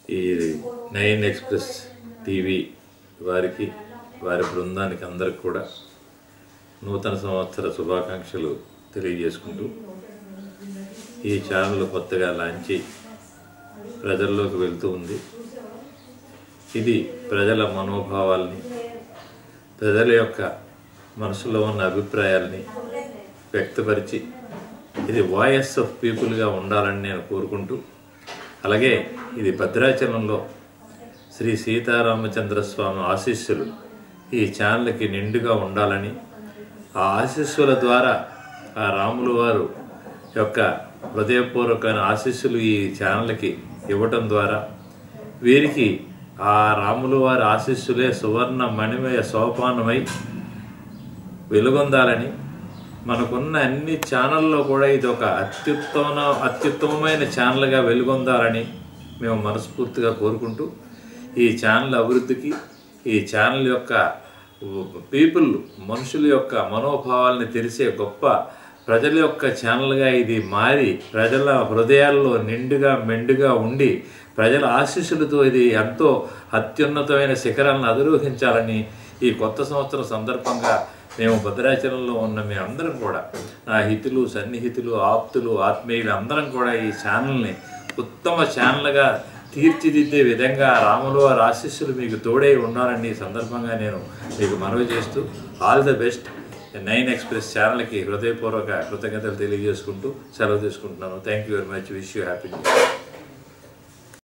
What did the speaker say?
ఈ nine express TV వారికి వారి బృందానికి అందరికి కూడా నూతన సంవత్సర శుభాకాంక్షలు తెలియజేసుకుంటూ ఈ ఛానల్ కొత్తగా లాంచి ప్రజల్లోకి వెళ్తూ ఉంది ఇది ప్రజల మనోభావాల్ని ప్రజల యొక్క మనసులో ఉన్న అభిప్రాయాల్ని వ్యక్తపరిచి ఇది వాయిస్ ఆఫ్ పీపుల్గా ఉండాలని నేను కోరుకుంటూ అలాగే ఇది భద్రాచలంలో శ్రీ సీతారామచంద్ర స్వామి ఆశీస్సులు ఈ ఛానల్కి నిండుగా ఉండాలని ఆ ఆశీస్సుల ద్వారా ఆ రాములు వారు యొక్క హృదయపూర్వకమైన ఆశీస్సులు ఈ ఛానల్కి ఇవ్వటం ద్వారా వీరికి ఆ రాములు వారి ఆశీస్సులే సువర్ణ మణిమయ సోపానమై వెలుగొందాలని మనకున్న అన్ని ఛానల్లో కూడా ఇది ఒక అత్యుత్తమ అత్యుత్తమమైన ఛానల్గా వెలుగొందాలని మేము మనస్ఫూర్తిగా కోరుకుంటూ ఈ ఛానల్ అభివృద్ధికి ఈ ఛానల్ యొక్క పీపుల్ మనుషుల యొక్క మనోభావాల్ని తెలిసే గొప్ప ప్రజల యొక్క ఛానల్గా ఇది మారి ప్రజల హృదయాల్లో నిండుగా మెండుగా ఉండి ప్రజల ఆశీస్సులతో ఇది ఎంతో అత్యున్నతమైన శిఖరాలను అధిరోహించాలని ఈ కొత్త సంవత్సరం సందర్భంగా మేము భద్రాచలంలో ఉన్న మేమందరం కూడా నా హితులు సన్నిహితులు ఆప్తులు ఆత్మీయులు అందరం కూడా ఈ ఛానల్ని ఉత్తమ ఛానల్గా తీర్చిదిద్దే విధంగా రాములు వారి ఆశీస్సులు మీకు తోడై ఉండాలని ఈ సందర్భంగా నేను మీకు మనవి చేస్తూ all the best nine express ఛానల్కి హృదయపూర్వక కృతజ్ఞతలు తెలియజేసుకుంటూ సెలవు తీసుకుంటున్నాను thank you very much wish you happy